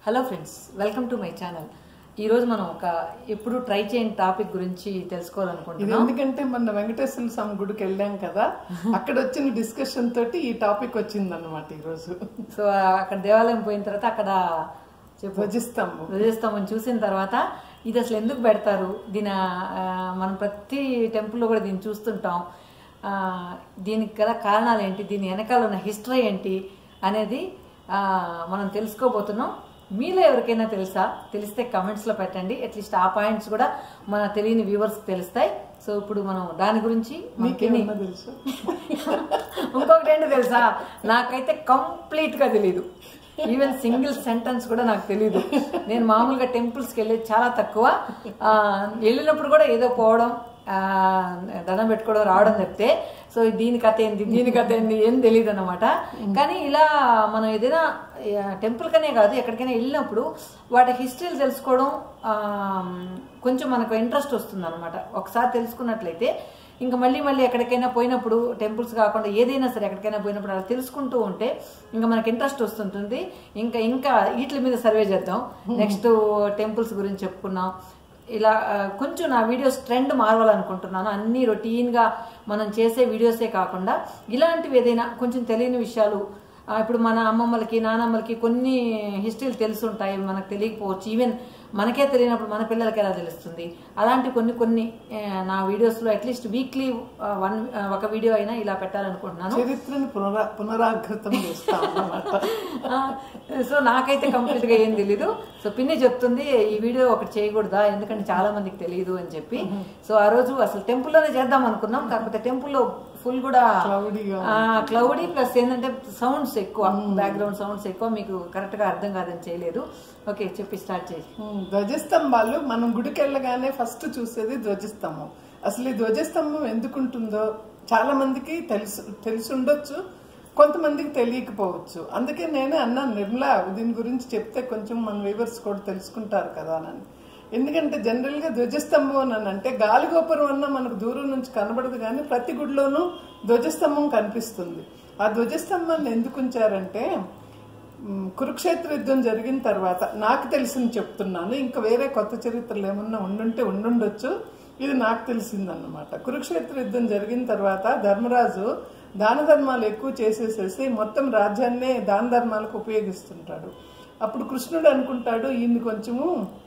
Hello friends welcome to my channel ఈ రోజు మనం ఒక ఎప్పుడు ట్రై చేయని టాపిక్ గురించి ఇది తెలుసుకోవాలనుకుంటున్నాం ఎందుకంటే మన వెంకటేశ్వర స్వామి గుడికి వెళ్ళాం కదా అక్కడ వచ్చిన డిస్కషన్ తోటి ఈ టాపిక్ వచ్చింది అనమాట ఈరోజు సో అక్కడ దేవాలయం పోయిన తర్వాత అక్కడ చెప్పు ధ్వజిస్తాము ధ్వజస్తంభం చూసిన తర్వాత ఇది అసలు ఎందుకు పెడతారు దీని ఆ, మనం ప్రతి టెంపుల్లో కూడా దీన్ని చూస్తుంటాం ఆ, దీనికి గల కారణాలు ఏంటి దీని వెనకాల ఉన్న హిస్టరీ ఏంటి అనేది ఆ, మనం తెలుసుకోబోతున్నాం మీలో ఎవరికైనా తెలుసా తెలిస్తే కమెంట్స్లో పెట్టండి అట్లీస్ట్ ఆ పాయింట్స్ కూడా మన తెలియని వ్యూవర్స్కి తెలుస్తాయి సో ఇప్పుడు మనం దాని గురించి మనకి మీకేమన్నా తెలుసు ఇంకొకటి ఏంటో తెలుసా నాకైతే కంప్లీట్ గా తెలీదు ఈవెన్ సింగిల్ సెంటెన్స్ కూడా నాకు తెలియదు నేను మామూలుగా టెంపుల్స్కి వెళ్ళేది చాలా తక్కువ ఆ, వెళ్ళినప్పుడు కూడా ఏదో పోవడం ఆ, దండం పెట్టుకోవడం రావడం చెప్తే సో దీని కథ ఏంది దీని కథ ఏంది ఏం తెలియదు అనమాట కానీ ఇలా మనం ఏదైనా టెంపుల్ కనే కాదు ఎక్కడికైనా వెళ్ళినప్పుడు వాటి హిస్టరీలు తెలుసుకోవడం ఆ, కొంచెం మనకు ఇంట్రెస్ట్ వస్తుంది అనమాట ఒకసారి తెలుసుకున్నట్లయితే ఇంకా మళ్ళీ మళ్ళీ ఎక్కడికైనా పోయినప్పుడు టెంపుల్స్ కాకుండా ఏదైనా సరే ఎక్కడికైనా పోయినప్పుడు అలా తెలుసుకుంటూ ఉంటే ఇంకా మనకి ఇంట్రెస్ట్ వస్తుంటుంది ఇంకా ఇంకా వీటి మీద సర్వే చేద్దాం నెక్స్ట్ టెంపుల్స్ గురించి చెప్పుకున్నాం ఇలా ఆ, కొంచెం నా వీడియోస్ ట్రెండ్ మారవాలనుకుంటున్నాను అన్ని రొటీన్గా మనం చేసే వీడియోసే కాకుండా ఇలాంటివి ఏదైనా కొంచెం తెలియని విషయాలు ఆ, ఇప్పుడు మన అమ్మమ్మలకి నానమ్మలకి కొన్ని హిస్టరీలు తెలుసుంటాయి మనకు తెలియకపోవచ్చు ఈవెన్ మనకే తెలియనప్పుడు మన పిల్లలకి ఎలా తెలుస్తుంది అలాంటి కొన్ని కొన్ని ఆ, నా వీడియోస్లో అట్లీస్ట్ వీక్లీ వన్ ఒక వీడియో అయినా ఇలా పెట్టాలనుకుంటున్నాను చరిత్రను పునరా పునరాగృతం చేస్తాం అన్నమాట ఆ, సో నాకైతే కంప్లీట్ గా ఏం తెలీదు సో పిన్ని చెప్తుంది ఈ వీడియో ఒకటి చేయకూడదా ఎందుకంటే చాలా మందికి తెలియదు అని చెప్పి సో ఆ రోజు అసలు టెంపుల్లోనే చేద్దాం అనుకున్నాం కాకపోతే టెంపుల్లో ఫుల్ కూడా క్లౌడీగా క్లౌడీ ప్లస్ ఏంటంటే సౌండ్స్ ఎక్కువ బ్యాక్గ్రౌండ్ సౌండ్స్ ఎక్కువ మీకు కరెక్ట్ గా అర్థం కాదని చేయలేదు ఓకే చెప్పి స్టార్ట్ చేయి ఉమ్, ధ్వజస్తంభాలు మనం గుడికి వెళ్ళగానే ఫస్ట్ చూసేది ధ్వజస్తంభం అసలు ఈ ధ్వజస్తంభం ఎందుకుంటుందో చాలా మందికి తెలుసు తెలిసి ఉండొచ్చు కొంతమందికి తెలియకపోవచ్చు అందుకే నేనే అన్నాను నిర్మలా దీని గురించి చెప్తే కొంచెం మన వ్యూవర్స్ కూడా తెలుసుకుంటారు కదా అని ఎందుకంటే జనరల్ గా ధ్వజస్తంభం అని అంటే గాలిగోపురం అన్న మనకు దూరం నుంచి కనబడదు కానీ ప్రతి గుడిలోనూ ధ్వజస్తంభం కనిపిస్తుంది ఆ ధ్వజస్తంభాన్ని ఎందుకు ఉంచారంటే మ్, కురుక్షేత్ర యుద్ధం జరిగిన తర్వాత నాకు తెలిసింది చెప్తున్నాను ఇంకా వేరే కొత్త చరిత్రలు ఏమన్నా ఉండుంటే ఉండుండొచ్చు ఇది నాకు తెలిసిందన్నమాట కురుక్షేత్ర యుద్ధం జరిగిన తర్వాత ధర్మరాజు దాన ధర్మాలు ఎక్కువ చేసేసేసి మొత్తం రాజ్యాన్నే దాన ధర్మాలకు ఉపయోగిస్తుంటాడు అప్పుడు కృష్ణుడు అనుకుంటాడు ఈయన్ని కొంచెము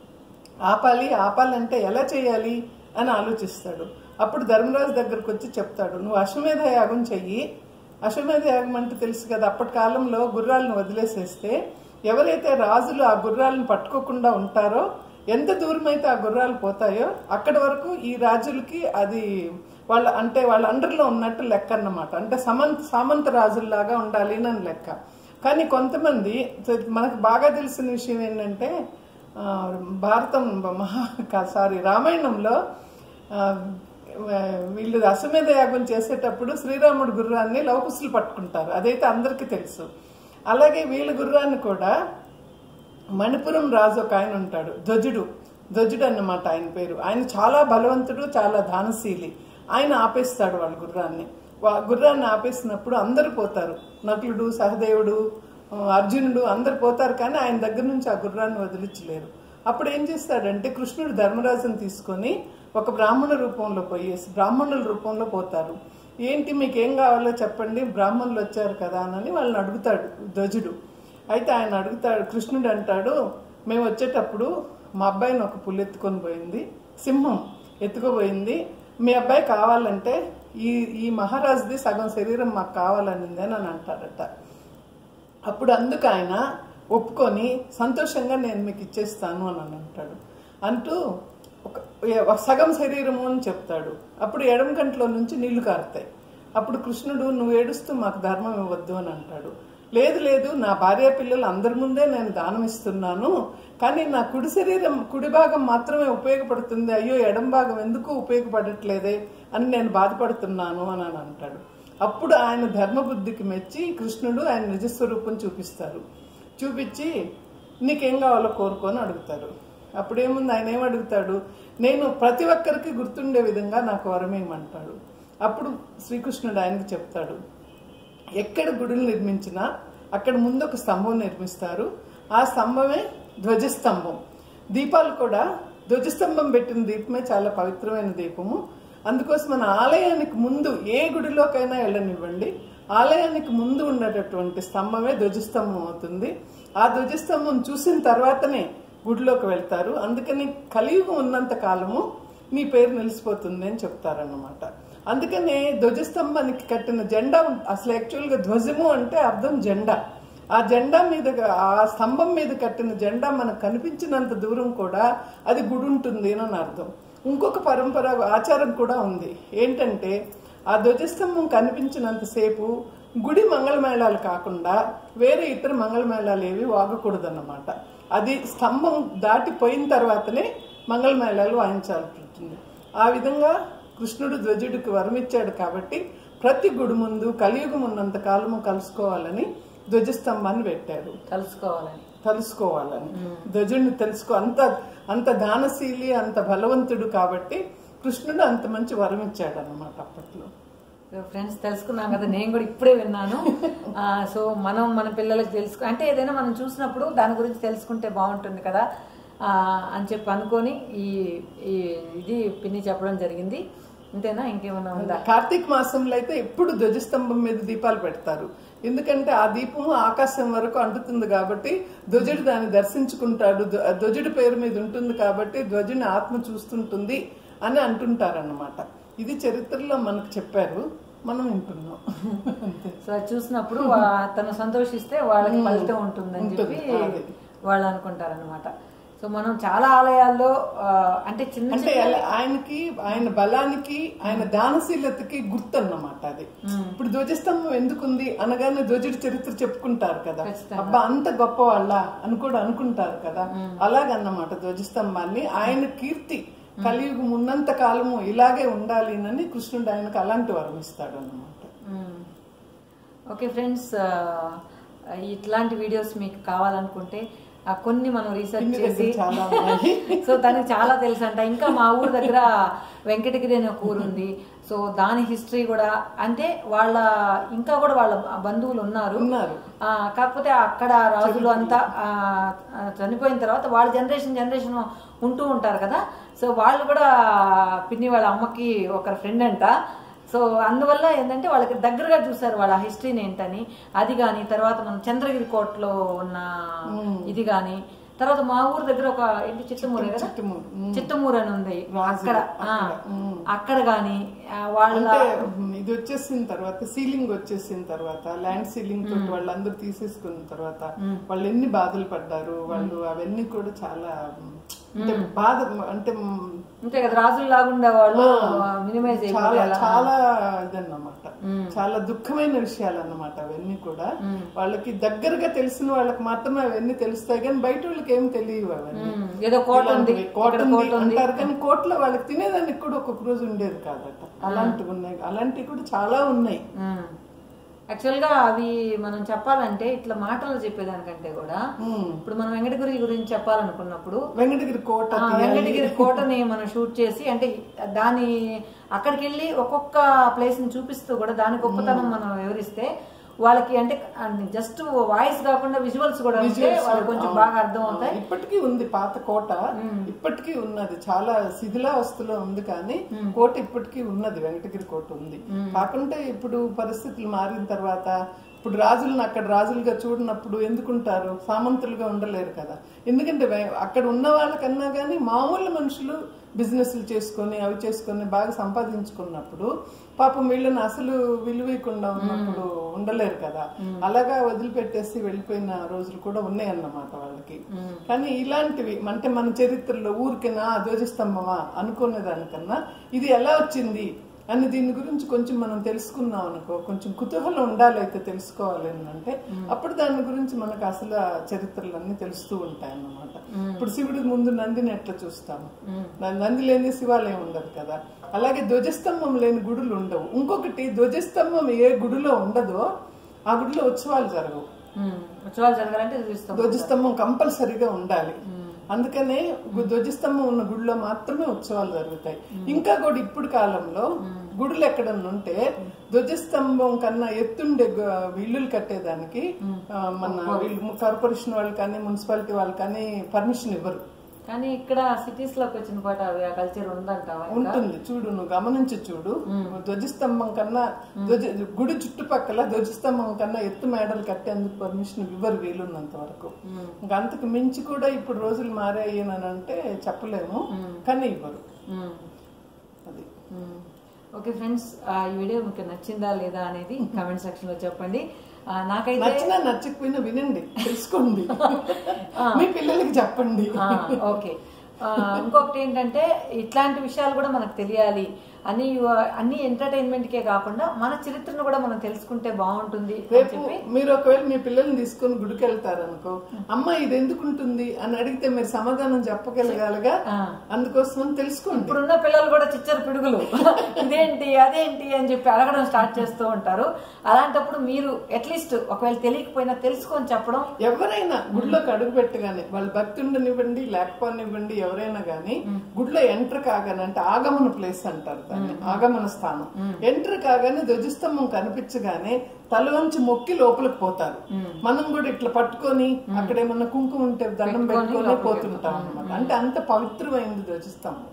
ఆపాలి ఆపాలంటే ఎలా చేయాలి అని ఆలోచిస్తాడు అప్పుడు ధర్మరాజు దగ్గరకు వచ్చి చెప్తాడు నువ్వు అశ్వమేధ యాగం చెయ్యి అశ్వమేధ యాగం అంటే తెలుసు కదా అప్పటి కాలంలో గుర్రాలను వదిలేసేస్తే ఎవరైతే రాజులు ఆ గుర్రాలను పట్టుకోకుండా ఉంటారో ఎంత దూరం అయితే ఆ గుర్రాలు పోతాయో అక్కడి వరకు ఈ రాజులకి అది వాళ్ళ అంటే వాళ్ళ అండర్లో ఉన్నట్టు లెక్క అన్నమాట అంటే సమంత సామంత రాజుల్లాగా ఉండాలి అని లెక్క కానీ కొంతమంది మనకు బాగా తెలిసిన విషయం ఏంటంటే ఆ, భారతం మహా సారీ రామాయణంలో ఆ, వీళ్ళు అశ్వమేధ యాగం చేసేటప్పుడు శ్రీరాముడు గుర్రాన్ని లవకుశులు పట్టుకుంటారు అదైతే అందరికీ తెలుసు అలాగే వీళ్ళ గుర్రాన్ని కూడా మణిపురం రాజు ఒక ఆయన ఉంటాడు ధ్వజుడు ధ్వజుడు అన్నమాట ఆయన పేరు ఆయన చాలా బలవంతుడు చాలా దానశీలి ఆయన ఆపేస్తాడు వాళ్ళ గుర్రాన్ని వా- గుర్రాన్ని ఆపేసినప్పుడు అందరూ పోతారు నకులుడు సహదేవుడు ఆ, అర్జునుడు అందరు పోతారు కానీ ఆయన దగ్గర నుంచి ఆ గుర్రాన్ని వదిలించలేరు అప్పుడు ఏం చేస్తాడంటే కృష్ణుడు ధర్మరాజును తీసుకొని ఒక బ్రాహ్మణ రూపంలో పోయేసి బ్రాహ్మణుల రూపంలో పోతారు ఏంటి మీకు ఏం కావాలో చెప్పండి బ్రాహ్మణులు వచ్చారు కదా అని వాళ్ళని అడుగుతాడు ధ్వజుడు అయితే ఆయన అడుగుతాడు కృష్ణుడు అంటాడు మేము వచ్చేటప్పుడు మా అబ్బాయిని ఒక పులి ఎత్తుకొని పోయింది సింహం ఎత్తుకుపోయింది మీ అబ్బాయి కావాలంటే ఈ ఈ మహారాజుది సగం శరీరం మాకు కావాలనింది అని అని అంటాడట అప్పుడు అందుకు ఆయన ఒప్పుకొని సంతోషంగా నేను మీకు ఇచ్చేస్తాను అని అని అంటాడు అంటూ ఒక ఒక సగం శరీరము అని చెప్తాడు అప్పుడు ఎడమ కంట్లో నుంచి నీళ్లు కారుతాయి అప్పుడు కృష్ణుడు నువ్వు ఏడుస్తూ మాకు ధర్మం ఇవ్వద్దు అని అంటాడు లేదు లేదు నా భార్య పిల్లలు అందరి ముందే నేను దానం ఇస్తున్నాను కానీ నా కుడి శరీరం కుడి భాగం మాత్రమే ఉపయోగపడుతుంది అయ్యో ఎడం భాగం ఎందుకు ఉపయోగపడట్లేదే అని నేను బాధపడుతున్నాను అని అని అంటాడు అప్పుడు ఆయన ధర్మబుద్ధికి మెచ్చి కృష్ణుడు ఆయన నిజస్వరూపం చూపిస్తారు చూపించి నీకేం కావాలో కోరుకొని అడుగుతారు అప్పుడేముంది ఆయన ఏం అడుగుతాడు నేను ప్రతి ఒక్కరికి గుర్తుండే విధంగా నాకు వరమేయమంటాడు అప్పుడు శ్రీకృష్ణుడు ఆయనకి చెప్తాడు ఎక్కడ గుడులు నిర్మించినా అక్కడ ముందు ఒక స్తంభం నిర్మిస్తారు ఆ స్తంభమే ధ్వజస్తంభం దీపాలు కూడా ధ్వజస్తంభం పెట్టిన దీపమే చాలా పవిత్రమైన దీపము అందుకోసం మన ఆలయానికి ముందు ఏ గుడిలోకైనా వెళ్ళనివ్వండి ఆలయానికి ముందు ఉండేటటువంటి స్తంభమే ధ్వజస్తంభం అవుతుంది ఆ ధ్వజస్తంభం చూసిన తర్వాతనే గుడిలోకి వెళ్తారు అందుకని కలియుగం ఉన్నంత కాలము మీ పేరు నిలిచిపోతుంది అని చెప్తారన్నమాట అందుకనే ధ్వజస్తంభానికి కట్టిన జెండా ఉం- అసలు యాక్చువల్గా ధ్వజము అంటే అర్థం జెండా ఆ జెండా మీద ఆ స్తంభం మీద కట్టిన జెండా మనకు కనిపించినంత దూరం కూడా అది గుడి ఉంటుంది అని అర్థం ఇంకొక పరంపర ఆచారం కూడా ఉంది ఏంటంటే ఆ ధ్వజస్తంభం కనిపించినంతసేపు గుడి మంగళమేళాలు కాకుండా వేరే ఇతర మంగళమేళాలు ఏవి వాగకూడదన్నమాట అది స్తంభం దాటిపోయిన తర్వాతనే మంగళమేళాలు వాయించాల్సి ఉంటుంది ఆ విధంగా కృష్ణుడు ధ్వజుడికి వరమిచ్చాడు కాబట్టి ప్రతి గుడి ముందు కలియుగం ఉన్నంత కాలము కలుసుకోవాలని ధ్వజస్తంభాన్ని పెట్టారు కలుసుకోవాలని తెలుసుకోవాలని ధ్వజుడిని తెలుసుకో అంత అంత దానశీలి అంత బలవంతుడు కాబట్టి కృష్ణుడు అంత మంచి వరం ఇచ్చాడు అనమాట అప్పట్లో సో ఫ్రెండ్స్ తెలుసుకున్నాం కదా నేను కూడా ఇప్పుడే విన్నాను ఆ, సో మనం మన పిల్లలకు తెలుసు అంటే ఏదైనా మనం చూసినప్పుడు దాని గురించి తెలుసుకుంటే బాగుంటుంది కదా ఆ, అని చెప్పి అనుకొని ఈ ఈ ఇది పిన్ని చెప్పడం జరిగింది అంతేనా ఇంకేమన్నా ఉందా కార్తీక మాసంలో అయితే ఎప్పుడు ధ్వజస్తంభం మీద దీపాలు పెడతారు ఎందుకంటే ఆ దీపము ఆకాశం వరకు అంటుతుంది కాబట్టి ధ్వజుడు దాన్ని దర్శించుకుంటాడు ధ్వ- ధ్వజుడి పేరు మీద ఉంటుంది కాబట్టి ధ్వజుని ఆత్మ చూస్తుంటుంది అని అంటుంటారన్నమాట ఇది చరిత్రలో మనకు చెప్పారు మనం వింటున్నాం అంతే సో అది చూసినప్పుడు వా- తను సంతోషిస్తే వాళ్ళకి ఫలితం ఉంటుందని చెప్పి వాళ్ళు అనుకుంటారనమాట సో మనం చాలా ఆలయాల్లో ఆ, అంటే చిన్న అంటే ఎలా- ఆయనకి ఆయన బలానికి ఆయన దానశీలతకి గుర్తు అన్నమాట అది ఇప్పుడు ధ్వజస్తంభం ఎందుకుంది అనగానే ధ్వజుడి చరిత్ర చెప్పుకుంటారు కదా అబ్బా అంత గొప్ప వాళ్ళ అని కూడా అనుకుంటారు కదా అలాగన్నమాట ధ్వజస్తంభాన్ని ఆయన కీర్తి కలియుగం ఉన్నంత కాలము ఇలాగే ఉండాలి అని కృష్ణుడు ఆయనకు అలాంటి వరం ఇస్తాడు అన్నమాట మ్మ్. ఓకే ఫ్రెండ్స్ ఆ, ఇట్లాంటి వీడియోస్ మీకు కావాలనుకుంటే ఆ, కొన్ని మనం రీసెర్చ్ ఇన్ని చేసి దగ్గర చాలా ఉన్నాయి. సో తనకి చాలా తెలుసు అంట ఇంకా మా ఊరు దగ్గర వెంకటగిరి అనే ఒక ఊరు ఉంది సో దాని హిస్టరీ కూడా అంటే వాళ్ళ ఇంకా కూడా వాళ్ళ బంధువులు ఉన్నారు ఉన్నారు ఆ, కాకపోతే అక్కడ రాజులు అంతా ఆ, ఆ, చనిపోయిన తర్వాత వాళ్ళ జనరేషన్ జనరేషన్ ఉంటూ ఉంటారు కదా సో వాళ్ళు కూడా పిన్ని వాళ్ళ అమ్మకి ఒక ఫ్రెండ్ అంట సో అందువల్ల ఏంటంటే వాళ్ళకి దగ్గరగా చూసారు వాళ్ళ హిస్టరీని ఏంటని అది కానీ తర్వాత మన చంద్రగిరి కోటలో ఉన్న ఇది కానీ తర్వాత మా ఊరు దగ్గర ఒక ఏంటి చిత్తమూరే కదా చిత్తమూరు. చిత్తమూరు అని ఉంది అక్కడ ఆ, అక్కడ కానీ వాళ్ళ అంటే ఇది వచ్చేసిన తర్వాత సీలింగ్ వచ్చేసిన తర్వాత ల్యాండ్ సీలింగ్ తోటి వాళ్ళందరూ తీసేసుకున్న తర్వాత వాళ్ళు ఎన్ని బాధలు పడ్డారు వాళ్ళు అవన్నీ కూడా చాలా అంటే బాధ అంటే అంతే కదా రాజులు లాగుండే వాళ్ళు మినిమైజ్ చాలా చాలా ఇదన్నమాట చాలా దుఃఖమైన విషయాలు అన్నమాట అవన్నీ కూడా వాళ్ళకి దగ్గరగా తెలిసిన వాళ్ళకి మాత్రమే అవన్నీ తెలుస్తాయి కానీ బయట వాళ్ళకి ఏం తెలియవు అవన్నీ ఏదో కోట ఉంది ఇలాంటివి. కోట ఉంది అంటారు కానీ కోట్లో వాళ్ళకి తినేదానికి కూడా ఒక్కొక్క రోజు ఉండేది కాదట అలాంటివి ఉన్నాయి అలాంటివి కూడా చాలా ఉన్నాయి యాక్చువల్ గా అవి మనం చెప్పాలంటే ఇట్లా మాటలు చెప్పేదానికంటే కూడా ఉమ్. ఇప్పుడు మనం వెంకటగిరి గురించి చెప్పాలనుకున్నప్పుడు వెంకటగిరి కోట ఆ, వెంకటగిరి కోటని మనం షూట్ చేసి అంటే దాని అక్కడికి వెళ్ళి ఒక్కొక్క ప్లేస్ ని చూపిస్తూ కూడా దాని గొప్పతనం మనం వివరిస్తే వాళ్ళకి అంటే జస్ట్ వాయిస్ కాకుండా విజువల్స్ కూడా ఉంటే వాళ్ళకి కొంచెం బాగా అర్థం అవుతాయి ఇప్పటికీ ఉంది పాత కోట ఇప్పటికీ ఉన్నది చాలా శిథిలావస్థలో ఉంది కానీ కోట ఇప్పటికీ ఉన్నది వెంకటగిరి కోట ఉంది కాకుంటే ఇప్పుడు పరిస్థితులు మారిన తర్వాత ఇప్పుడు రాజులను అక్కడ రాజులుగా చూడనప్పుడు ఎందుకుంటారు సామంతులుగా ఉండలేరు కదా ఎందుకంటే వే- అక్కడ ఉన్న వాళ్ళకన్నా కానీ మామూలు మనుషులు బిజినెస్లు చేసుకొని అవి చేసుకొని బాగా సంపాదించుకున్నప్పుడు పాపం వీళ్ళని అసలు విలువకుండా ఉన్నప్పుడు ఉండలేరు కదా అలాగా వదిలిపెట్టేసి వెళ్ళిపోయిన రోజులు కూడా ఉన్నాయన్నమాట వాళ్ళకి కానీ ఇలాంటివి అంటే మన చరిత్రలో ఊరికేనా ధ్వజస్తంభమా అనుకునే దానికన్నా ఇది ఎలా వచ్చింది అని దీని గురించి కొంచెం మనం తెలుసుకున్నాం అనుకో కొంచెం కుతూహలం ఉండాలి అయితే తెలుసుకోవాలి అని అంటే అప్పుడు దాని గురించి మనకు అసలు ఆ చరిత్రలన్నీ తెలుస్తూ ఉంటాయి అన్నమాట ఇప్పుడు శివుడి ముందు నందిని ఎట్లా చూస్తాము న- నంది లేని శివాలయం ఉండదు కదా అలాగే ధ్వజస్తంభం లేని గుడులు ఉండవు ఇంకొకటి ధ్వజస్తంభం ఏ గుడిలో ఉండదో ఆ గుడిలో ఉత్సవాలు జరగవు ఉమ్, ఉత్సవాలు జరగాలంటే చూస్తాం ధ్వజస్తంభం కంపల్సరీగా ఉండాలి అందుకనే గు- ధ్వజస్తంభం ఉన్న గుడిలో మాత్రమే ఉత్సవాలు జరుగుతాయి ఇంకా కూడా ఇప్పుడు కాలంలో గుడులు ఎక్కడన్నా ఉంటే ధ్వజస్తంభం కన్నా ఎత్తుండే గు- ఇల్లులు కట్టేదానికి ఆ, మన వీళ్ళు కార్పొరేషన్ వాళ్ళు కానీ మున్సిపాలిటీ వాళ్ళు కానీ పర్మిషన్ ఇవ్వరు కానీ ఇక్కడ సిటీస్ లోకి వచ్చిన పాట అవి ఆ కల్చర్ ఉందంటావా ఇంకా? ఉంటుంది చూడు నువ్వు గమనించి చూడు ధ్వజస్తంభం కన్నా ధ్వజ గుడి చుట్టుపక్కల ధ్వజస్తంభం కన్నా ఎత్తు మేడలు కట్టేందుకు పర్మిషన్ ఇవ్వరు వీలున్నంత వరకు ఇంకా అంతకు మించి కూడా ఇప్పుడు రోజులు మారాయి అని అంటే చెప్పలేము కానీ ఇవ్వరు మ్మ్. అది మ్మ్. ఓకే ఫ్రెండ్స్ ఆ, ఈ వీడియో మీకు నచ్చిందా లేదా అనేది కామెంట్ సెక్షన్ లో చెప్పండి ఆ, నాకైతే నచ్చినా నచ్చకపోయినా వినండి తెలుసుకోండి మీ పిల్లలకి చెప్పండి ఆ, ఓకే ఆ, ఇంకొకటి ఏంటంటే ఇట్లాంటి విషయాలు కూడా మనకు తెలియాలి అన్ని అన్ని ఎంటర్టైన్మెంట్ కే కాకుండా మన చరిత్రను కూడా మనం తెలుసుకుంటే బాగుంటుంది అని రేపు చెప్పి మీరు ఒకవేళ మీ పిల్లల్ని తీసుకొని గుడికి వెళ్తారనుకో అమ్మ ఇది ఎందుకు ఉంటుంది అని అడిగితే మీరు సమాధానం చెప్పగలగాలిగా ఆ. అందుకోసం తెలుసుకోండి ఇప్పుడున్న పిల్లలు కూడా చిచ్చర పిడుగులు ఇదేంటి అదేంటి అని చెప్పి అడగడం స్టార్ట్ చేస్తూ ఉంటారు అలాంటప్పుడు మీరు అట్లీస్ట్ ఒకవేళ తెలియకపోయినా తెలుసుకొని చెప్పడం ఎవరైనా గుడిలోకి అడుగు పెట్టగానే వాళ్ళు భక్తి ఉండనివ్వండి లేకపోనివ్వండి ఎవరైనా గానీ గుడిలో ఎంటర్ కాగానే అంటే ఆగమన ప్లేస్ అంటారు దాన్ని ఆగమన స్థానం ఎంటర్ కాగానే ధ్వజస్తంభం కనిపించగానే తల వంచి మొక్కి లోపలికి పోతారు మనం కూడా ఇట్లా పట్టుకొని అక్కడ ఏమన్నా కుంకుమ ఉంటే దండం పెట్టుకొని పోతుంటాం అనమాట అంటే అంత పవిత్రమైంది ధ్వజస్తంభం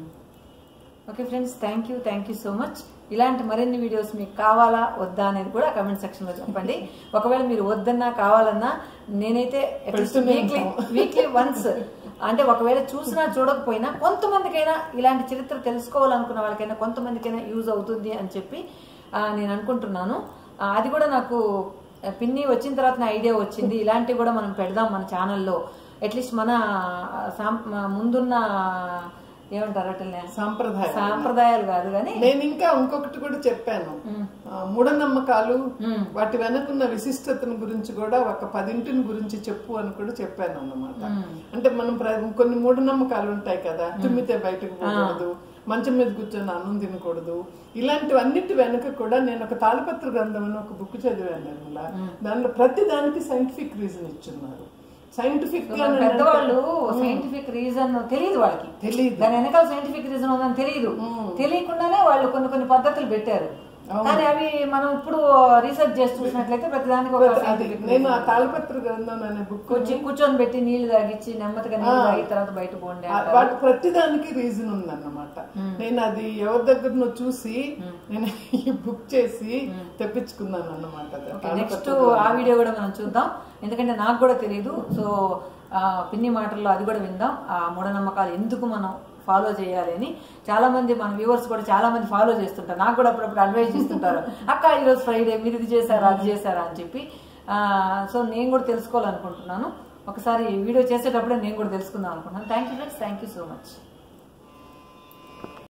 okay friends thank you thank you so much ఇలాంటి మరిన్ని వీడియోస్ మీకు కావాలా వద్దా అనేది కూడా కమెంట్ సెక్షన్ లో చెప్పండి ఒకవేళ మీరు వద్దన్నా కావాలన్నా నేనైతే వీక్లీ వీక్లీ వన్స్ అంటే ఒకవేళ చూసినా చూడకపోయినా కొంతమందికైనా ఇలాంటి చరిత్ర తెలుసుకోవాలనుకున్న వాళ్ళకైనా కొంతమందికైనా యూజ్ అవుతుంది అని చెప్పి ఆ, నేను అనుకుంటున్నాను ఆ, అది కూడా నాకు ఆ, పిన్ని వచ్చిన తర్వాత నా ఐడియా వచ్చింది ఇలాంటివి కూడా మనం పెడదాం మన ఛానల్లో అట్లీస్ట్ మన ఆ, సాం- ముందున్న ఏమంటారు అట్లనే సాంప్రదాయం సాంప్రదాయాలు కాదు కానీ నేను ఇంకా ఇంకొకటి కూడా చెప్పాను ఆ, మూఢనమ్మకాలు వాటి వెనకున్న విశిష్టతను గురించి కూడా ఒక పదింటిని గురించి చెప్పు అని కూడా చెప్పాను అన్నమాట అంటే మనం ప్ర- కొన్ని మూఢనమ్మకాలు ఉంటాయి కదా తుమ్మితే బయటకు పోకూడదు మంచం మీద కూర్చొని అన్నం తినకూడదు ఇలాంటివన్నిటి వెనక కూడా నేను ఒక తాళపత్ర గ్రంథం అని ఒక బుక్ చదివాను నిర్మల దానిలో ప్రతి దానికి సైంటిఫిక్ రీజన్ ఇచ్చున్నారు సైంటిఫిక్ గా నేను పెద్దవాళ్ళు సైంటిఫిక్ రీజన్ తెలియదు వాళ్ళకి తెలియదు దాని వెనకాల సైంటిఫిక్ రీజన్ ఉందని తెలియదు తెలియకుండానే వాళ్ళు కొన్ని కొన్ని పద్ధతులు పెట్టారు కానీ అవి మనం ఇప్పుడు రీసెర్చ్ చేసి చూసినట్లయితే ప్రతిదానికి ఒక అది scientific నేను ఆ తాళపత్ర గ్రంథం అనే బుక్ కూర్చి కూర్చొని పెట్టి నీళ్లు తాగిచ్చి నెమ్మదిగా నీళ్లు తాగి తర్వాత బయట పోండి ఆ- వాటి ప్రతిదానికి రీజన్ ఉందన్నమాట నేను అది ఎవరి దగ్గరనో చూసి నేను ఈ బుక్ చేసి తెప్పించుకున్నాను అన్నమాట నెక్స్ట్ ఆ వీడియో కూడా మనం చూద్దాం ఎందుకంటే నాకు కూడా తెలియదు సో ఆ, పిన్ని మాటల్లో అది కూడా విందాం ఆ మూఢనమ్మకాలు ఎందుకు మనం ఫాలో చేయాలి అని చాలా మంది మన వ్యూవర్స్ కూడా చాలా మంది ఫాలో చేస్తుంటారు నాకు కూడా అప్పుడప్పుడు అడ్వైస్ చేస్తుంటారు అక్క ఈరోజు ఫ్రైడే మీరు ఇది చేశారా అది చేశారా అని చెప్పి ఆ, సో నేను కూడా తెలుసుకోవాలనుకుంటున్నాను ఒకసారి వీడియో చేసేటప్పుడే నేను కూడా తెలుసుకుందాం అనుకుంటున్నాను thank you friends thank you so much